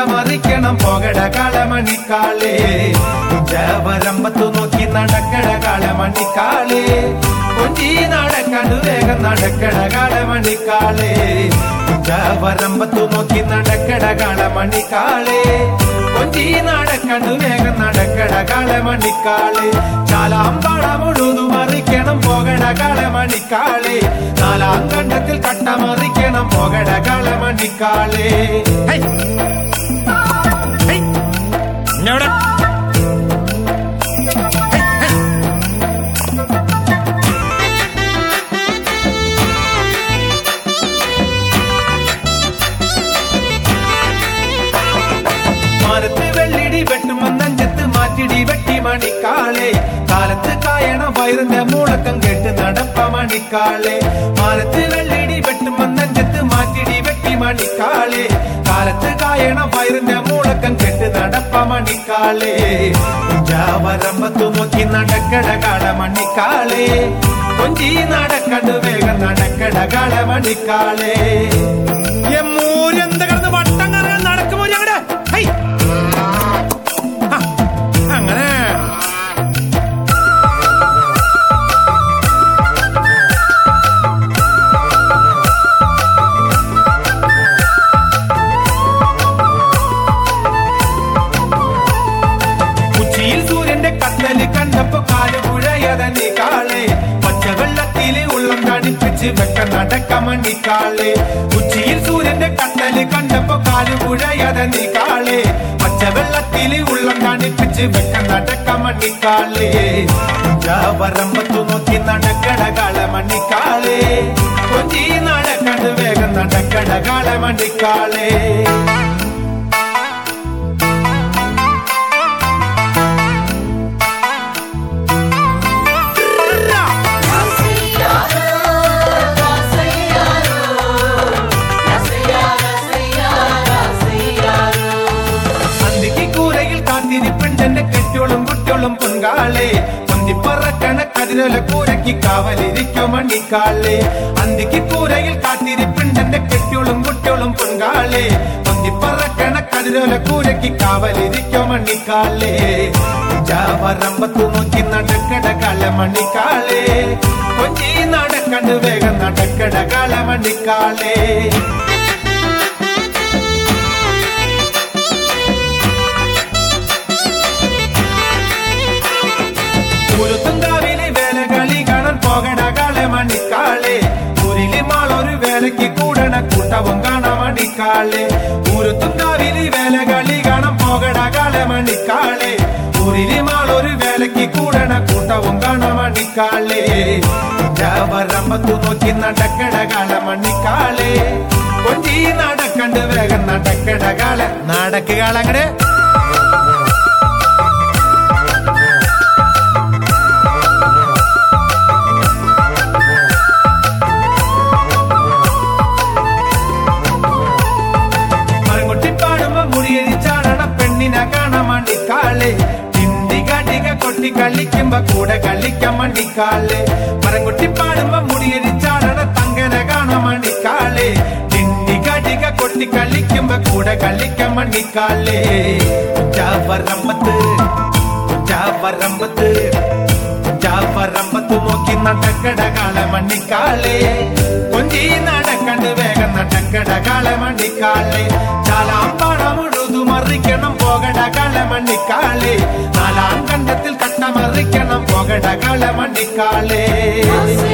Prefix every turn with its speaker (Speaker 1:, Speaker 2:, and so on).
Speaker 1: കട്ടമറിക്കണം പോകട കാളമണിക്കാളേ ജവരമ്പത്തു നോക്കി നടക്കട കാളമണിക്കാളേ കൊഞ്ചി നടക്കണ്ടു വേഗം നടക്കട കാളമണിക്കാളേ ജവരമ്പത്തു നോക്കി നടക്കട കാളമണിക്കാളേ കൊഞ്ചി നടക്കണ്ടു വേഗം നടക്കട കാളമണിക്കാളേ ചാലാമ്പാട മുഴുതു മറിക്കണം പോകട കാളമണിക്കാളേ നാലാം കണ്ടത്തിൽ കട്ടമറിക്കണം പോകട കാളമണിക്കാളേ ഹൈ ഹൈ
Speaker 2: ഇഞ്ഞവിടെ
Speaker 1: മരത്ത് വെള്ളിടി വെട്ടുമ്പോൾ നെഞ്ചത്ത് മാറ്റിടി വെട്ടി മണിക്കാളെ കാലത്ത് കായണ വയറിന്റെ മൂളക്കം കേട്ട് നടപ്പ മണിക്കാളെ മരത്ത് വെള്ളിടി വെട്ടുമ്പോൾ നെഞ്ചത്ത് മാറ്റിടി വെട്ടി മണിക്കാളെ കാലത്ത് കായണ വയറിന്റെ മൂളക്കം കേട്ട് നടപ്പ മണിക്കാളെ ജാവരമ്പത്തു നോക്കി നടക്കട കാള മണിക്കാളെ കൊഞ്ചി നടക്കണ്ടു വേഗം നടക്കട കാള മണിക്കാളെ
Speaker 2: മൂരെന്ത് കിടന്ന് വട്ടം കറങ്ങാൻ നടക്കുമോ ഞങ്ങടെ ഹൈ ഹ, അങ്ങനെ
Speaker 1: ഉച്ചിയിൽ സൂര്യന്റെ കത്തല് കണ്ടപ്പോ കാലുപുഴയതനി കാളെ പച്ചവെള്ളത്തില് ഉള്ളം കടിപ്പിച്ച് വെക്ക നടക്കമണി കാളെ ഉച്ചിയിൽ സൂര്യന്റെ കത്തല് കണ്ടപ്പോ കാലുപുഴയതനി കാളെ പച്ചവെള്ളത്തില് ഉള്ളം കടിപ്പിച്ച് വെക്ക നടക്കമണി കാളെ ജാവരമ്പത്തു നോക്കി നടക്കട കാളമണി കാളെ കൊഞ്ചി നടക്കണ്ട് വേഗം നടക്കട കാളമണി കാളെ അന്തിക്ക് കൂരയിൽ കാത്തിരിപ്പുണ്ടെന്റെ കെട്ടിയോളും കുട്ടിയോളും പൊങ്കാളെ പൊന്തിപ്പറക്കണ കതിരൊല കൂരയ്ക്ക് കാവലിരിക്കും മണിക്കാളെ അന്തിക്ക് കൂരയിൽ കാത്തിരിപ്പുണ്ടെന്റെ കെട്ടിയോളും കുട്ടിയോളും പൊങ്കാളെ പൊന്തിപ്പറക്കണ കതിരൊല കൂരയ്ക്ക് കാവലിരിക്കും മണിക്കാളെ ജാവരമ്പത്തു നോക്കി നടക്കട കളമണിക്കാളെ കൊഞ്ചി നടക്കണ്ട് വേഗം നടക്കട കളമണിക്കാളെ ഉരുത്തുങ്കാവിലെ വേലകളി കാണാൻ പോകണ കാളെ മണിക്കാളെ ഊരിലെ മാളൊരു വേലയ്ക്ക് കൂടണ കൂട്ടവും കാണാൻ മണിക്കാളെ ഉരുത്തുങ്കാവിലെ വേലകളി കാണാൻ പോകണ കാളെ മണിക്കാളെ ഊരിലെ മാളൊരു വേലയ്ക്ക് കൂടണ കൂട്ടവും കാണാൻ മണിക്കാളെ ജാവരമ്പത്തു നോക്കി നടക്കട കാള മണിക്കാളെ കൊഞ്ചി നടക്കണ്ട് വേഗം നടക്കട കാള നടക്ക് കാളങ്ങടെ മരങ്ങൊട്ടി പാടുമ്പോ മുടിയരിച്ചാടണ പെണ്ണിനെ കാണാൻ മണിക്കാളെ ടിക കൊട്ടി കളിക്കുമ്പോ കൂടെ കളിക്കാൻ മണിക്കാളെ മരങ്ങൊട്ടി പാടുമ്പോ മുടിയരിച്ചാടണ തങ്കനെ കാണാൻ മണിക്കാളെ ടിക കൊട്ടി കളിക്കുമ്പോ കൂടെ കളിക്കാൻ മണിക്കാളെ ജാവരമ്പത്ത് ജാവരമ്പത്ത് ജാവരമ്പത്ത് നോക്കി നടക്കട കാള മണിക്കാളെ കൊഞ്ചി നടക്കണ്ട് വേഗം നടക്കട കാള മണിക്കാളെ ചാലാമ്പാട മുഴുതു മറിക്കണം പോകട കാള മണിക്കാളെ നാലാം കണ്ടത്തിൽ കട്ടമറിക്കണം പോകട കാള മണിക്കാളെ